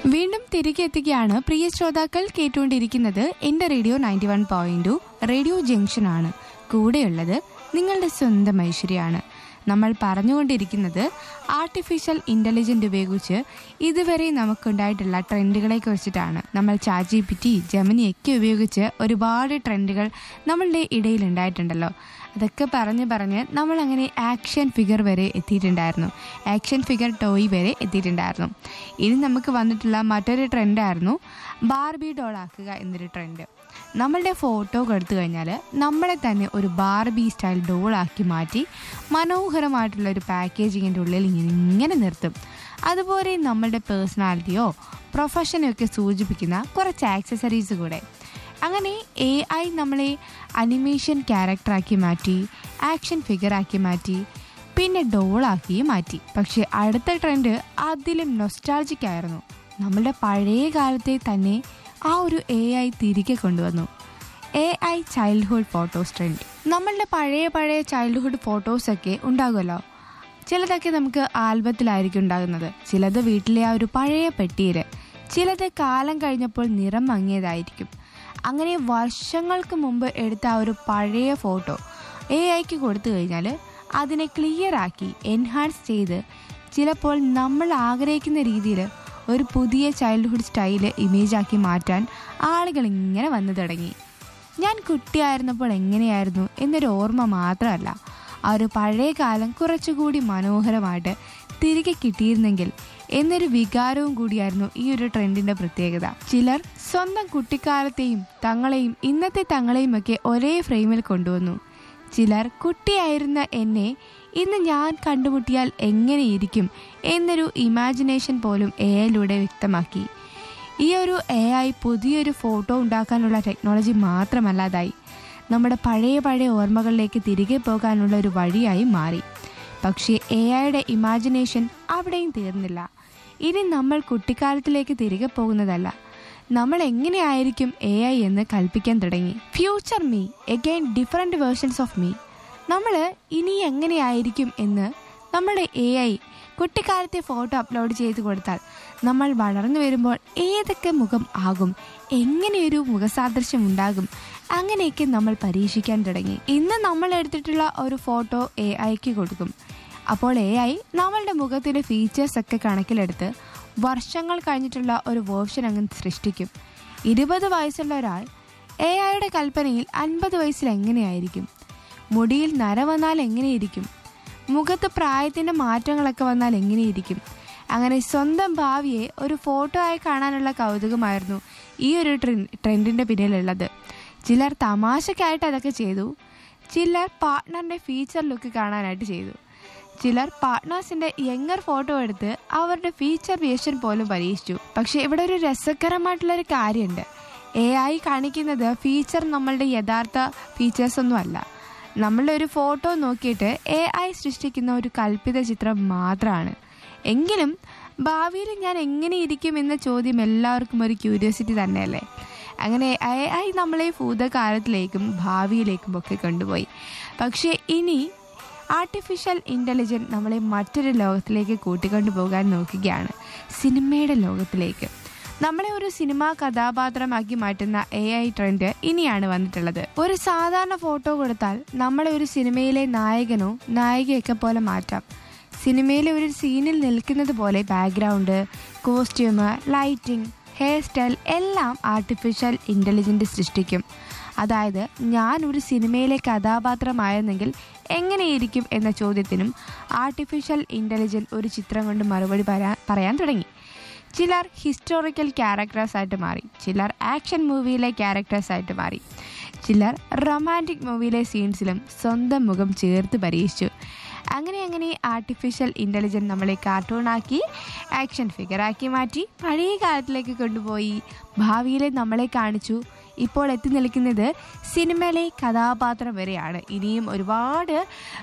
വീണ്ടും തിരികെ എത്തുകയാണ് പ്രിയ ശ്രോതാക്കൾ കേട്ടുകൊണ്ടിരിക്കുന്നത് എന്റെ radio ninety one point two Radio Junction ആണ് കൂടെയുള്ളത് നിങ്ങളുടെ സ്വന്തം ഐശ്വര്യാണ് നമ്മൾ പറഞ്ഞുകൊണ്ടിരിക്കുന്നത് ആർട്ടിഫിഷ്യൽ ഇന്റലിജന്റ് ഉപയോഗിച്ച് ഇതുവരെ നമുക്കുണ്ടായിട്ടുള്ള ട്രെൻഡുകളെ കുറിച്ചിട്ടാണ് നമ്മൾ ചാജി പിറ്റി ജമിനിയൊക്കെ ഉപയോഗിച്ച് ഒരുപാട് ട്രെൻഡുകൾ നമ്മളുടെ ഇടയിൽ ഉണ്ടായിട്ടുണ്ടല്ലോ അതൊക്കെ പറഞ്ഞ് പറഞ്ഞ് നമ്മൾ അങ്ങനെ ആക്ഷൻ ഫിഗർ വരെ എത്തിയിട്ടുണ്ടായിരുന്നു ആക്ഷൻ ഫിഗർ ടോയ് വരെ എത്തിയിട്ടുണ്ടായിരുന്നു ഇനി നമുക്ക് വന്നിട്ടുള്ള മറ്റൊരു ട്രെൻഡായിരുന്നു ബാർബി ഡോൾ ആക്കുക എന്നൊരു ട്രെൻഡ് നമ്മളുടെ ഫോട്ടോ എടുത്തു കഴിഞ്ഞാൽ നമ്മളെ തന്നെ ഒരു ബാർബി സ്റ്റൈൽ ഡോളാക്കി മാറ്റി മനോഹരമായിട്ടുള്ള ഒരു പാക്കേജിങ്ങിൻ്റെ ഉള്ളിൽ ഇങ്ങനെ ഇങ്ങനെ നിർത്തും അതുപോലെ നമ്മളുടെ പേഴ്സണാലിറ്റിയോ പ്രൊഫഷനോ ഒക്കെ സൂചിപ്പിക്കുന്ന കുറച്ച് ആക്സസറീസ് കൂടെ അങ്ങനെ എ ഐ നമ്മളെ അനിമേഷൻ ക്യാരക്ടറാക്കി മാറ്റി ആക്ഷൻ ഫിഗറാക്കി മാറ്റി പിന്നെ ഡോളാക്കി മാറ്റി പക്ഷെ അടുത്ത ട്രെൻഡ് അതിലും നൊസ്റ്റാൾജിക് ആയിരുന്നു നമ്മളുടെ പഴയ കാലത്തെ തന്നെ ആ ഒരു എ ഐ തിരികെ കൊണ്ടുവന്നു A I childhood photos trend നമ്മളുടെ പഴയ പഴയ ചൈൽഡ്ഹുഡ് ഫോട്ടോസൊക്കെ ഉണ്ടാകുമല്ലോ ചിലതൊക്കെ നമുക്ക് ആൽബത്തിലായിരിക്കും ഉണ്ടാകുന്നത് ചിലത് വീട്ടിലെ ആ ഒരു പഴയ പെട്ടിയിൽ ചിലത് കാലം കഴിഞ്ഞപ്പോൾ നിറം മങ്ങിയതായിരിക്കും അങ്ങനെ വർഷങ്ങൾക്ക് മുമ്പ് എടുത്ത ആ ഒരു പഴയ ഫോട്ടോ എ ഐക്ക് കൊടുത്തു കഴിഞ്ഞാൽ അതിനെ ക്ലിയർ ആക്കി എൻഹാൻസ് ചെയ്ത് ചിലപ്പോൾ നമ്മൾ ആഗ്രഹിക്കുന്ന രീതിയിൽ ഒരു പുതിയ ചൈൽഡ്ഹുഡ് സ്റ്റൈല് ഇമേജാക്കി മാറ്റാൻ ആളുകൾ ഇങ്ങനെ വന്നു തുടങ്ങി ഞാൻ കുട്ടിയായിരുന്നപ്പോൾ എങ്ങനെയായിരുന്നു എന്നൊരു ഓർമ്മ മാത്രമല്ല ആ ഒരു പഴയ കാലം കുറച്ചുകൂടി മനോഹരമായിട്ട് തിരികെ കിട്ടിയിരുന്നെങ്കിൽ എന്നൊരു വികാരവും കൂടിയായിരുന്നു ഈ ഒരു ട്രെൻഡിന്റെ പ്രത്യേകത ചിലർ സ്വന്തം കുട്ടിക്കാലത്തെയും തങ്ങളെയും ഇന്നത്തെ തങ്ങളെയും ഒക്കെ ഒരേ ഫ്രെയിമിൽ കൊണ്ടുവന്നു ചിലർ കുട്ടിയായിരുന്ന എന്നെ ഇന്ന് ഞാൻ കണ്ടുമുട്ടിയാൽ എങ്ങനെയിരിക്കും എന്നൊരു ഇമാജിനേഷൻ പോലും എ ഐയിലൂടെ വ്യക്തമാക്കി ഈ ഒരു എ ഐ പുതിയൊരു ഫോട്ടോ ഉണ്ടാക്കാനുള്ള ടെക്നോളജി മാത്രമല്ലാതായി നമ്മുടെ പഴയ പഴയ ഓർമ്മകളിലേക്ക് തിരികെ പോകാനുള്ള ഒരു വഴിയായി മാറി പക്ഷേ എ ഐയുടെ ഇമാജിനേഷൻ അവിടെയും തീർന്നില്ല ഇനി നമ്മൾ കുട്ടിക്കാലത്തിലേക്ക് തിരികെ പോകുന്നതല്ല നമ്മൾ എങ്ങനെയായിരിക്കും എ ഐ എന്ന് കൽപ്പിക്കാൻ തുടങ്ങി future me again different versions of me നമ്മൾ ഇനി എങ്ങനെയായിരിക്കും എന്ന് നമ്മുടെ എ ഐ കുട്ടിക്കാലത്തെ ഫോട്ടോ അപ്ലോഡ് ചെയ്ത് കൊടുത്താൽ നമ്മൾ വളർന്നു വരുമ്പോൾ ഏതൊക്കെ മുഖം ആകും എങ്ങനെയൊരു മുഖസാദൃശ്യം ഉണ്ടാകും അങ്ങനെയൊക്കെ നമ്മൾ പരീക്ഷിക്കാൻ തുടങ്ങി ഇന്ന് നമ്മൾ എടുത്തിട്ടുള്ള ഒരു ഫോട്ടോ എ ഐക്ക് കൊടുക്കും അപ്പോൾ എ ഐ നമ്മളുടെ മുഖത്തിൻ്റെ ഫീച്ചേഴ്സ് ഒക്കെ കണക്കിലെടുത്ത് വർഷങ്ങൾ കഴിഞ്ഞിട്ടുള്ള ഒരു വേർഷൻ അങ്ങ് സൃഷ്ടിക്കും ഇരുപത് വയസ്സുള്ള ഒരാൾ എ ഐയുടെ കൽപ്പനയിൽ അൻപത് വയസ്സിൽ എങ്ങനെയായിരിക്കും മുടിയിൽ നര വന്നാൽ എങ്ങനെയിരിക്കും മുഖത്ത് പ്രായത്തിൻ്റെ മാറ്റങ്ങളൊക്കെ വന്നാൽ എങ്ങനെയിരിക്കും അങ്ങനെ സ്വന്തം ഭാവിയെ ഒരു ഫോട്ടോ ആയി കാണാനുള്ള കൗതുകമായിരുന്നു ഈ ഒരു ട്രെൻഡിൻ്റെ പിന്നിലുള്ളത് ചിലർ തമാശക്കായിട്ട് അതൊക്കെ ചെയ്തു ചിലർ പാർട്ട്ണറിൻ്റെ ഫീച്ചർ ലുക്ക് കാണാനായിട്ട് ചെയ്തു ചിലർ പാർട്ട്നേഴ്സിന്റെ യങ്ങർ ഫോട്ടോ എടുത്ത് അവരുടെ ഫീച്ചർ വേഷൻ പോലും പരീക്ഷിച്ചു പക്ഷെ ഇവിടെ ഒരു രസകരമായിട്ടുള്ള ഒരു കാര്യമുണ്ട് എ ഐ കാണിക്കുന്നത് ഫീച്ചർ നമ്മളുടെ യഥാർത്ഥ ഫീച്ചേഴ്സ് ഒന്നും അല്ല നമ്മളുടെ ഒരു ഫോട്ടോ നോക്കിയിട്ട് എ ഐ സൃഷ്ടിക്കുന്ന ഒരു കൽപ്പിത ചിത്രം മാത്രമാണ് എങ്കിലും ഭാവിയിൽ ഞാൻ എങ്ങനെ ഇരിക്കും എന്ന ചോദ്യം എല്ലാവർക്കും ഒരു ക്യൂരിയോസിറ്റി തന്നെയല്ലേ അങ്ങനെ എ ഐ നമ്മളെ ഭൂതകാലത്തിലേക്കും ഭാവിയിലേക്കും ഒക്കെ കൊണ്ടുപോയി പക്ഷേ ഇനി ആർട്ടിഫിഷ്യൽ ഇൻ്റലിജൻസ് നമ്മളെ മറ്റൊരു ലോകത്തിലേക്ക് കൂട്ടിക്കൊണ്ടു പോകാൻ നോക്കുകയാണ് സിനിമയുടെ ലോകത്തിലേക്ക് നമ്മളെ ഒരു സിനിമാ കഥാപാത്രമാക്കി മാറ്റുന്ന എ ഐ ട്രെൻഡ് ഇനിയാണ് വന്നിട്ടുള്ളത് ഒരു സാധാരണ ഫോട്ടോ കൊടുത്താൽ നമ്മളെ ഒരു സിനിമയിലെ നായകനോ നായികയൊക്കെ പോലെ മാറ്റാം സിനിമയിലെ ഒരു സീനിൽ നിൽക്കുന്നത് പോലെ background costume lighting hair style എല്ലാം ആർട്ടിഫിഷ്യൽ ഇൻ്റലിജൻറ്റ് സൃഷ്ടിക്കും അതായത് ഞാൻ ഒരു സിനിമയിലെ കഥാപാത്രമായിരുന്നെങ്കിൽ എങ്ങനെയിരിക്കും എന്ന ചോദ്യത്തിനും ആർട്ടിഫിഷ്യൽ ഇൻ്റലിജൻസ് ഒരു ചിത്രം കൊണ്ട് മറുപടി പറയാൻ തുടങ്ങി ചിലർ ഹിസ്റ്റോറിക്കൽ ക്യാരക്ടേഴ്സ് ആയിട്ട് മാറി ചിലർ ആക്ഷൻ മൂവിയിലെ ക്യാരക്ടേഴ്സ് ആയിട്ട് മാറി ചിലർ റൊമാൻറ്റിക് മൂവിയിലെ സീൻസിലും സ്വന്തം മുഖം ചേർത്ത് പരീക്ഷിച്ചു അങ്ങനെ അങ്ങനെ ആർട്ടിഫിഷ്യൽ ഇൻ്റലിജൻസ് നമ്മളെ കാർട്ടൂണാക്കി ആക്ഷൻ ഫിഗറാക്കി മാറ്റി പഴയ കാലത്തിലേക്ക് കൊണ്ടുപോയി ഭാവിയിലെ നമ്മളെ കാണിച്ചു ഇപ്പോൾ എത്തി നിൽക്കുന്നത് സിനിമയിലെ കഥാപാത്രം വരെയാണ് ഇനിയും ഒരുപാട്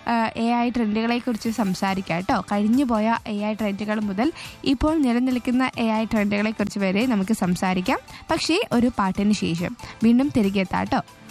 എ ഐ ട്രെൻഡുകളെക്കുറിച്ച് സംസാരിക്കാം കേട്ടോ കഴിഞ്ഞു പോയ എ ഐ ട്രെൻഡുകൾ മുതൽ ഇപ്പോൾ നിലനിൽക്കുന്ന എ ഐ ട്രെൻഡുകളെക്കുറിച്ച് വരെ നമുക്ക് സംസാരിക്കാം പക്ഷേ ഒരു പാട്ടിന് ശേഷം വീണ്ടും തിരികെ എത്താം കേട്ടോ